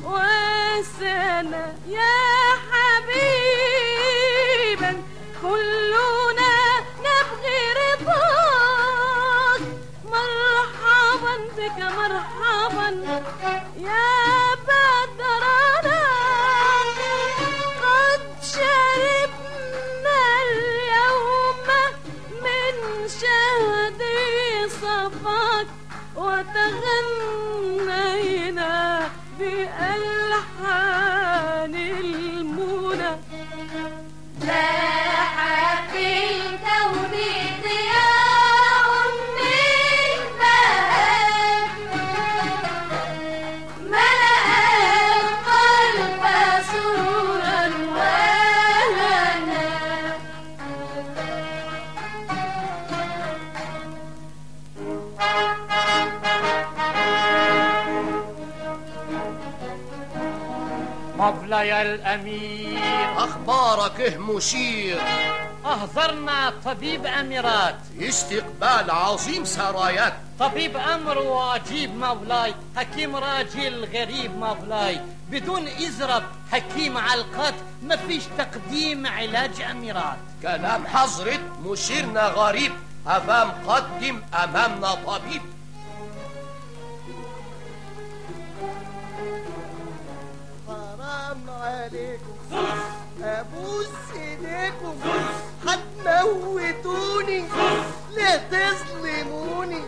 وسنة يا حبيبا كلنا نبغي رضاك مرحبا بك مرحبا يا بدرنا قد شربنا اليوم من شهد صفاك وتغنينا بألحان المنى لاحت في الكون ضياء من بهاء ملأ القلب سرورا وهنا مولاي الأمير أخبارك إيه مشير أحضرنا طبيب أميرات استقبال عظيم سرايات طبيب أمر وعجيب مولاي حكيم راجل غريب مولاي بدون إزرب حكيم علقات ما فيش تقديم علاج أميرات كلام حضرة مشيرنا غريب أمام قدم أمامنا طبيب حرام عليكم ابوس ايديكم هتموتوني ليه تظلموني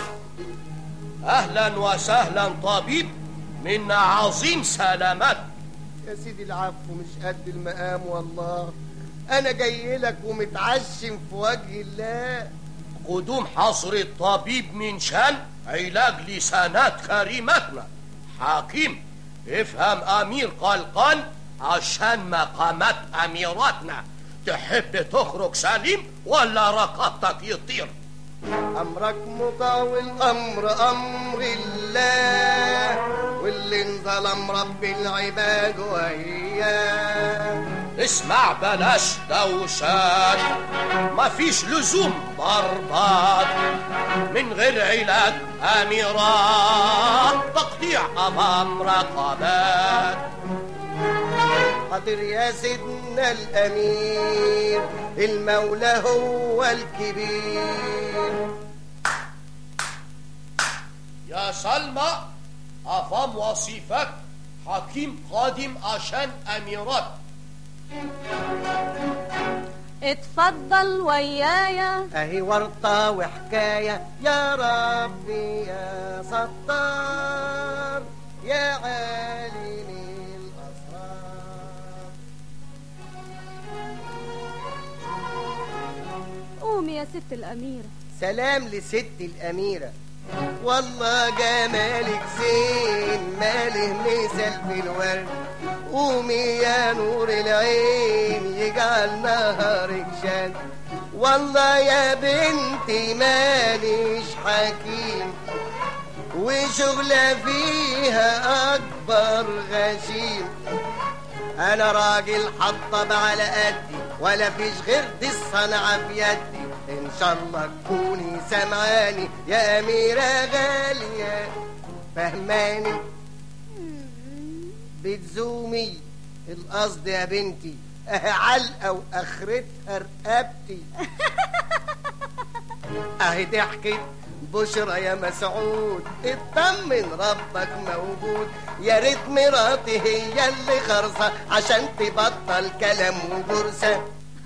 أهلا وسهلا طبيب منا عظيم سلامات يا سيدي العفو مش قد المقام والله انا جاي لك ومتعشم في وجه الله قدوم حصر الطبيب من شان علاج لسانات كريمتنا حكيم افهم أمير قلقان عشان مقامات أميراتنا تحب تخرج سليم ولا رقبتك يطير امرك مطاول امر امر الله واللي انظلم رب العباد وإياه اسمع بلاش دوشات مفيش لزوم ضربات من غير علاج أميرات تقطيع أمام رقبات حاضر يا سيدنا الامير المولى هو الكبير يا سلمى أفهم وصيفك حكيم قادم عشان أميرات اتفضل ويايا اهي ورطة وحكاية يا ربي يا ستار يا عالم الأسرار قومي يا ست الأميرة سلام لست الأميرة والله جمالك زين ماله مثل في الورد قومي يا نور العين يجعل نهارك شان والله يا بنتي ماليش حكيم وشغلة فيها أكبر غشيم أنا راجل حطب على قدي ولا فيش غير دي الصنعة في يدي إن شاء الله تكوني سمعاني يا أميرة غالية فهماني بتزومي القصد يا بنتي أهي علقة وآخرتها رقبتي أهي ضحكت بشرى يا مسعود اطمن ربك موجود يا ريت مراتي هي اللي خرصة عشان تبطل كلام وجرسة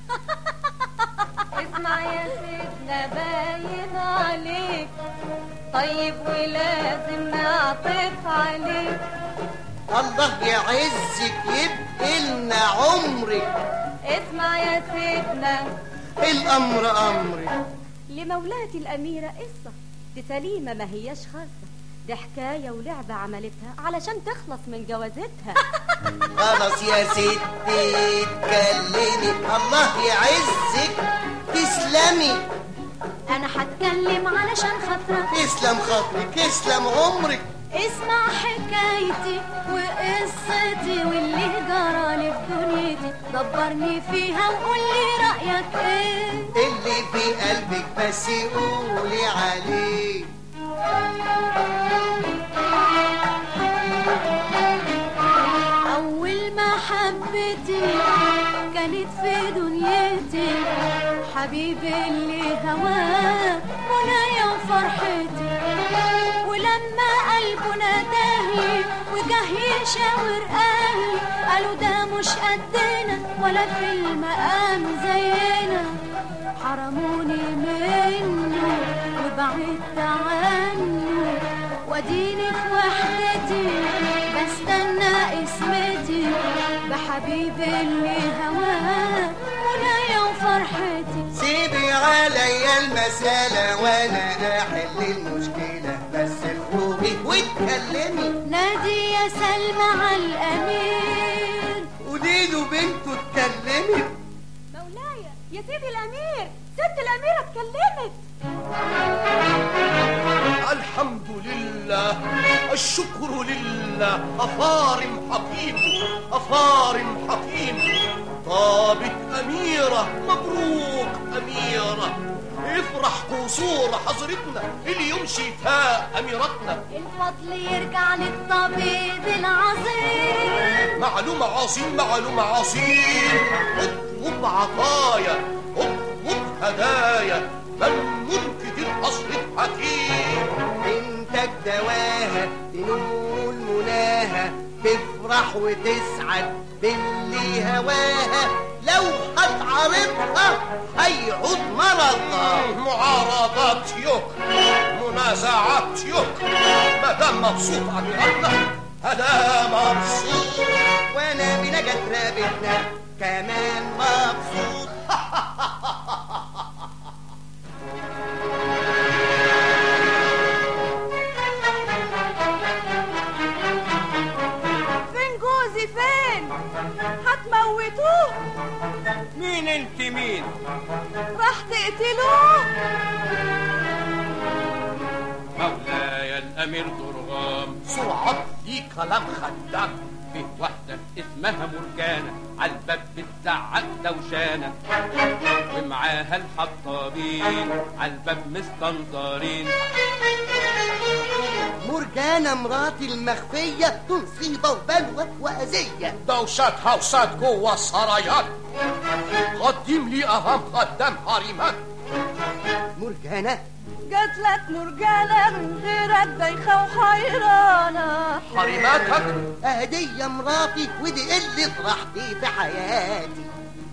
اسمع يا سيدنا باين عليك طيب ولازم نعطف عليك الله يعزك يبقى لنا عمرك اسمع يا سيدنا الأمر أمرك لمولاتي الأميرة قصة دي سليمة ما هياش خاصة دي حكاية ولعبة عملتها علشان تخلص من جوازتها خلاص يا ستي اتكلمي الله يعزك تسلمي أنا هتكلم علشان خاطرك تسلم خاطرك تسلم عمرك اسمع حكايتي وقصتي واللي جرالي في دنيتي دبرني فيها وقول لي رأيك ايه اللي في قلبك بس قولي عليه فرحتي كانت في دنيتي حبيبي اللي هواه منايا وفرحتي ولما قلبه ناداهي وجه يشاور اهلي قالوا ده مش قدنا ولا في المقام زينا حرموني منه وبعدت عنه واديني في وحدتي بستنى اسمتي بحبيبي اللي هواه منايا وفرحتي سيبي عليا المسألة وانا احل المشكلة بس اخرجي واتكلمي نادي يا سلمى على الامير قولي له بنته اتكلمي مولاي يا سيدي الامير ست الاميره اتكلمت الحمد لله الشكر لله أفارم حكيم أفارم حكيم طابت أميرة مبروك أميرة افرح قصور حضرتنا اليوم شفاء أميرتنا الفضل يرجع للطبيب العظيم معلومة عظيم معلومة عظيم اطلب عطايا اطلب هدايا ممنون كتير حضرة حكيم بنتك دواها تنول مناها تفرح وتسعد باللي هواها لو هتعارضها هيعود مرضها معارضات يوك منازعات يوك ما دام مبسوط أميرتنا أنا مبسوط وانا بنجاة رابتنا كمان مبسوط فين جوزي فين هتموتوه مين انت مين راح تقتلوه مولاي الامير درغام سرعة في كلام خدام في واحدة اسمها مرجانة عالباب بتزعق دوشانة ومعاها الحطابين عالباب مستنظرين مرجانة مراتي المخفية مصيبة وبلوى وأذية دوشات هوسات جوه السرايات قدم لي أهم خدام حريمات مرجانة جات لك مرجانة من غيرك دايخة وحيرانة حريماتك هدية مراتي ودي قلة راحتي في حياتي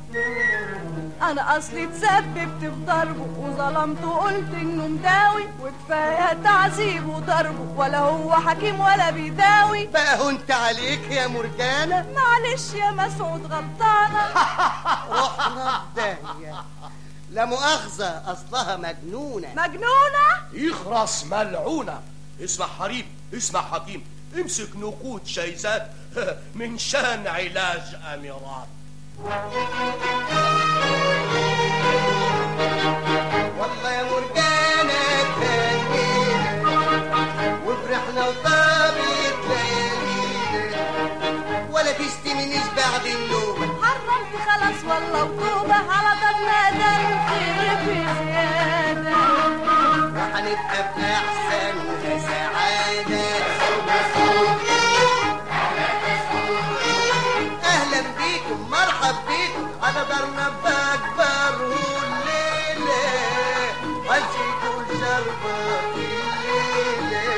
أنا أصلي اتسببت في ضربه وظلمته وقلت إنه مداوي وكفاية تعذيب وضربه ولا هو حكيم ولا بيداوي بقى هنت عليك يا مرجانة معلش يا مسعود غلطانة رحنا في داهية لا مؤاخذة أصلها مجنونة مجنونة يخرس ملعونة اسمع حريم اسمع حكيم امسك نقود شيزات من شان علاج أميرات والله يا مرجانة تهنينا وفرحنا وطابت ليالينا ولا تشتمنيش بعد النوم حرمت خلاص والله وتوبة على ضرنا ده الخير في زيادة وهنبقى في أحسن سعادة أهلا بيكم مرحب بيكم على دارنا بأكبر الليلة وشيكوا شربة الليلة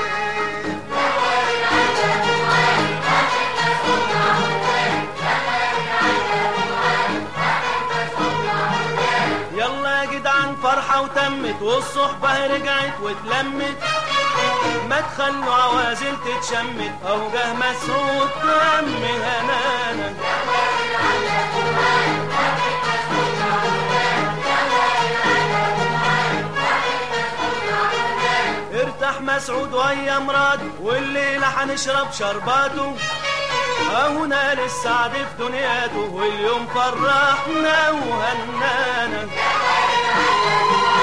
يلا يا جدعان فرحة وتمت والصحبة رجعت واتلمت ما تخلوا عوازل تتشمت أهو جه مسعود تم هنانا ارتاح مسعود ويا مراد والليلة هنشرب شرباته أهونا للسعد في دنياته واليوم فرحنا وهنانا